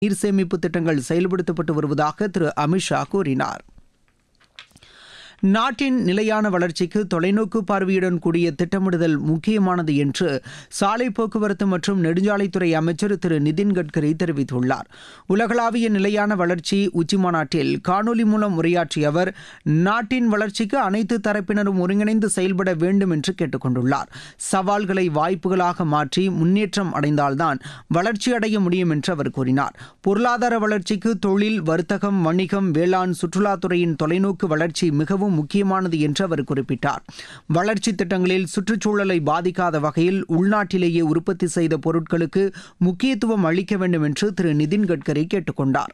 நீர் சேமிப்பு திட்டங்கள் செயல்படுத்தப்பட்டு வருவதாக திரு அமித்ஷா கூறினார் நாட்டின் நிலையான வளர்ச்சிக்கு தொலைநோக்கு பார்வையுடன் கூடிய திட்டமிடுதல் முக்கியமானது என்று சாலை போக்குவரத்து மற்றும் நெடுஞ்சாலைத்துறை அமைச்சர் திரு நிதின் கட்கரி தெரிவித்துள்ளார் உலகளாவிய நிலையான வளர்ச்சி உச்சிமாநாட்டில் காணொலி மூலம் உரையாற்றிய அவர் நாட்டின் வளர்ச்சிக்கு அனைத்து தரப்பினரும் ஒருங்கிணைந்து செயல்பட வேண்டும் என்று கேட்டுக்கொண்டுள்ளார் சவால்களை வாய்ப்புகளாக மாற்றி முன்னேற்றம் அடைந்தால்தான் வளர்ச்சி அடைய முடியும் என்று அவர் கூறினார் பொருளாதார வளர்ச்சிக்கு தொழில் வர்த்தகம் வணிகம் வேளாண் சுற்றுலாத்துறையின் தொலைநோக்கு வளர்ச்சி மிகவும் முக்கியமானது என்று அவர் குறிப்பிட்டார் வளர்ச்சி திட்டங்களில் சுற்றுச்சூழலை பாதிக்காத வகையில் உள்நாட்டிலேயே உற்பத்தி செய்த பொருட்களுக்கு முக்கியத்துவம் அளிக்க வேண்டும் என்று திரு நிதின் கட்கரி கேட்டுக்கொண்டார்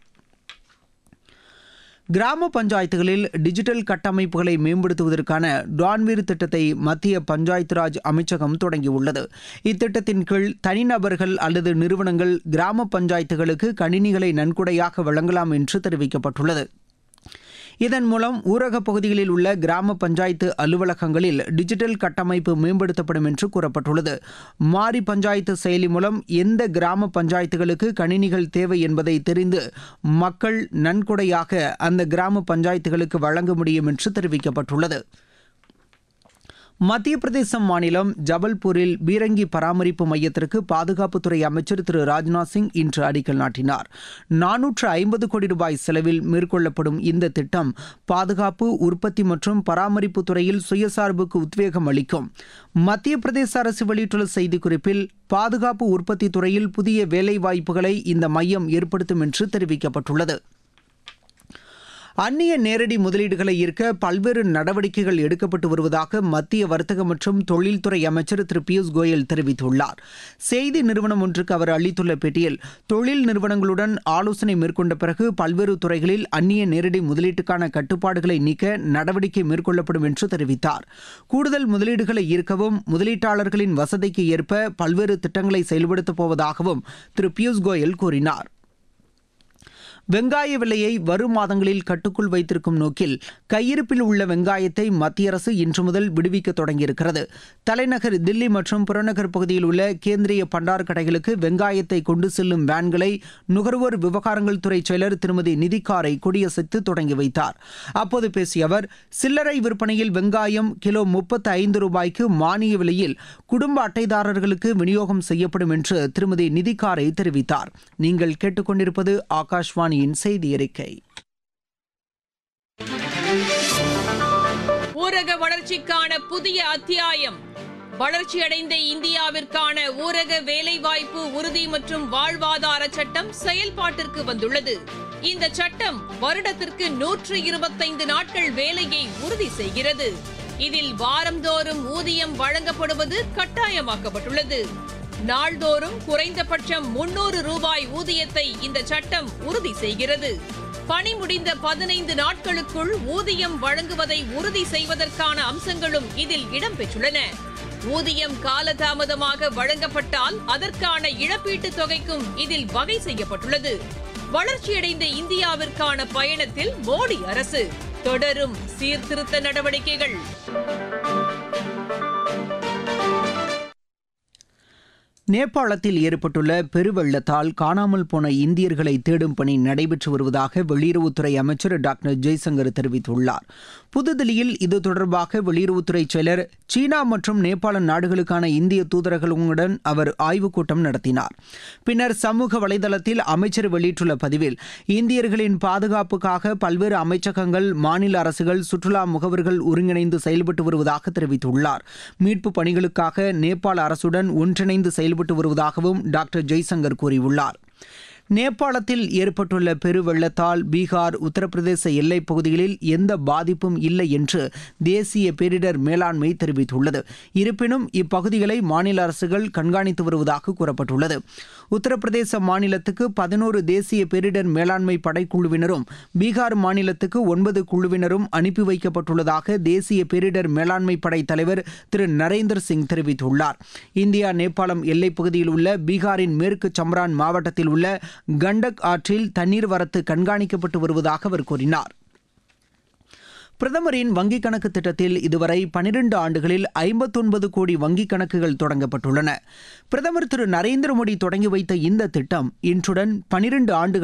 கிராம பஞ்சாயத்துகளில் டிஜிட்டல் கட்டமைப்புகளை மேம்படுத்துவதற்கான டான்வீர் திட்டத்தை மத்திய பஞ்சாயத்து ராஜ் அமைச்சகம் தொடங்கியுள்ளது இத்திட்டத்தின் கீழ் தனிநபர்கள் அல்லது நிறுவனங்கள் கிராம பஞ்சாயத்துகளுக்கு கணினிகளை நன்கொடையாக வழங்கலாம் என்று தெரிவிக்கப்பட்டுள்ளது இதன் மூலம் ஊரகப் பகுதிகளில் உள்ள கிராம பஞ்சாயத்து அலுவலகங்களில் டிஜிட்டல் கட்டமைப்பு மேம்படுத்தப்படும் என்று கூறப்பட்டுள்ளது மாரி பஞ்சாயத்து செயலி மூலம் எந்த கிராம பஞ்சாயத்துகளுக்கு கணினிகள் தேவை என்பதை தெரிந்து மக்கள் நன்கொடையாக அந்த கிராம பஞ்சாயத்துகளுக்கு வழங்க முடியும் என்று தெரிவிக்கப்பட்டுள்ளது மத்திய பிரதேசம் மாநிலம் ஜபல்பூரில் பீரங்கி பராமரிப்பு மையத்திற்கு பாதுகாப்புத்துறை அமைச்சர் திரு ராஜ்நாத் சிங் இன்று அடிக்கல் நாட்டினார் நானூற்று ஐம்பது கோடி ரூபாய் செலவில் மேற்கொள்ளப்படும் இந்த திட்டம் பாதுகாப்பு உற்பத்தி மற்றும் பராமரிப்பு துறையில் சுயசார்புக்கு உத்வேகம் அளிக்கும் மத்திய பிரதேச அரசு வெளியிட்டுள்ள செய்திக்குறிப்பில் பாதுகாப்பு உற்பத்தி துறையில் புதிய வேலைவாய்ப்புகளை இந்த மையம் ஏற்படுத்தும் என்று தெரிவிக்கப்பட்டுள்ளது அந்நிய நேரடி முதலீடுகளை ஈர்க்க பல்வேறு நடவடிக்கைகள் எடுக்கப்பட்டு வருவதாக மத்திய வர்த்தக மற்றும் தொழில்துறை அமைச்சர் திரு பியூஷ் கோயல் தெரிவித்துள்ளார் செய்தி நிறுவனம் ஒன்றுக்கு அவர் அளித்துள்ள பேட்டியில் தொழில் நிறுவனங்களுடன் ஆலோசனை மேற்கொண்ட பிறகு பல்வேறு துறைகளில் அந்நிய நேரடி முதலீட்டுக்கான கட்டுப்பாடுகளை நீக்க நடவடிக்கை மேற்கொள்ளப்படும் என்று தெரிவித்தார் கூடுதல் முதலீடுகளை ஈர்க்கவும் முதலீட்டாளர்களின் வசதிக்கு ஏற்ப பல்வேறு திட்டங்களை செயல்படுத்தப் போவதாகவும் திரு பியூஷ் கோயல் கூறினார் வெங்காய விலையை வரும் மாதங்களில் கட்டுக்குள் வைத்திருக்கும் நோக்கில் கையிருப்பில் உள்ள வெங்காயத்தை மத்திய அரசு இன்று முதல் விடுவிக்க தொடங்கியிருக்கிறது தலைநகர் தில்லி மற்றும் புறநகர் பகுதியில் உள்ள கேந்திரிய பண்டார் கடைகளுக்கு வெங்காயத்தை கொண்டு செல்லும் வேன்களை நுகர்வோர் விவகாரங்கள் துறை செயலர் திருமதி நிதிகாரை கொடியசைத்து தொடங்கி வைத்தார் அப்போது பேசிய அவர் சில்லறை விற்பனையில் வெங்காயம் கிலோ முப்பத்து ஐந்து ரூபாய்க்கு மானிய விலையில் குடும்ப அட்டைதாரர்களுக்கு விநியோகம் செய்யப்படும் என்று திருமதி நிதிகாரை தெரிவித்தார் நீங்கள் கேட்டுக்கொண்டிருப்பது ஆகாஷ்வாணி வானியின் செய்தி அறிக்கை ஊரக வளர்ச்சிக்கான புதிய அத்தியாயம் வளர்ச்சியடைந்த இந்தியாவிற்கான ஊரக வேலைவாய்ப்பு உறுதி மற்றும் வாழ்வாதார சட்டம் செயல்பாட்டிற்கு வந்துள்ளது இந்த சட்டம் வருடத்திற்கு நூற்று இருபத்தைந்து நாட்கள் வேலையை உறுதி செய்கிறது இதில் வாரந்தோறும் ஊதியம் வழங்கப்படுவது கட்டாயமாக்கப்பட்டுள்ளது நாள்தோறும் குறைந்தபட்சம் முன்னூறு ரூபாய் ஊதியத்தை இந்த சட்டம் உறுதி செய்கிறது பணி முடிந்த பதினைந்து நாட்களுக்குள் ஊதியம் வழங்குவதை உறுதி செய்வதற்கான அம்சங்களும் இதில் இடம்பெற்றுள்ளன ஊதியம் காலதாமதமாக வழங்கப்பட்டால் அதற்கான இழப்பீட்டுத் தொகைக்கும் இதில் வகை செய்யப்பட்டுள்ளது வளர்ச்சியடைந்த இந்தியாவிற்கான பயணத்தில் மோடி அரசு தொடரும் சீர்திருத்த நடவடிக்கைகள் நேபாளத்தில் ஏற்பட்டுள்ள பெருவெள்ளத்தால் காணாமல் போன இந்தியர்களை தேடும் பணி நடைபெற்று வருவதாக வெளியுறவுத்துறை அமைச்சர் டாக்டர் ஜெய்சங்கர் தெரிவித்துள்ளார் புதுதில்லியில் இது தொடர்பாக வெளியுறவுத்துறை செயலர் சீனா மற்றும் நேபாள நாடுகளுக்கான இந்திய தூதரகங்களுடன் அவர் ஆய்வுக் கூட்டம் நடத்தினார் பின்னர் சமூக வலைதளத்தில் அமைச்சர் வெளியிட்டுள்ள பதிவில் இந்தியர்களின் பாதுகாப்புக்காக பல்வேறு அமைச்சகங்கள் மாநில அரசுகள் சுற்றுலா முகவர்கள் ஒருங்கிணைந்து செயல்பட்டு வருவதாக தெரிவித்துள்ளார் மீட்பு பணிகளுக்காக நேபாள அரசுடன் ஒன்றிணைந்து செயல்பட்டு வருவதாகவும் டாக்டர் ஜெய்சங்கர் கூறியுள்ளார் நேபாளத்தில் ஏற்பட்டுள்ள பெருவெள்ளத்தால் பீகார் உத்தரப்பிரதேச எல்லைப் பகுதிகளில் எந்த பாதிப்பும் இல்லை என்று தேசிய பேரிடர் மேலாண்மை தெரிவித்துள்ளது இருப்பினும் இப்பகுதிகளை மாநில அரசுகள் கண்காணித்து வருவதாக கூறப்பட்டுள்ளது உத்தரப்பிரதேச மாநிலத்துக்கு பதினோரு தேசிய பேரிடர் மேலாண்மை படைக்குழுவினரும் பீகார் மாநிலத்துக்கு ஒன்பது குழுவினரும் அனுப்பி வைக்கப்பட்டுள்ளதாக தேசிய பேரிடர் மேலாண்மை படை தலைவர் திரு நரேந்திர சிங் தெரிவித்துள்ளார் இந்தியா நேபாளம் எல்லைப் பகுதியில் உள்ள பீகாரின் மேற்கு சம்ரான் மாவட்டத்தில் உள்ள கண்டக் ஆற்றில் தண்ணீர் வரத்து கண்காணிக்கப்பட்டு வருவதாக அவர் கூறினார் பிரதமரின் வங்கிக் கணக்கு திட்டத்தில் இதுவரை பனிரெண்டு ஆண்டுகளில் ஐம்பத்தொன்பது கோடி வங்கிக் கணக்குகள் தொடங்கப்பட்டுள்ளன பிரதமர் திரு நரேந்திர மோடி தொடங்கி வைத்த இந்த திட்டம் இன்றுடன் பனிரெண்டு ஆண்டுகள்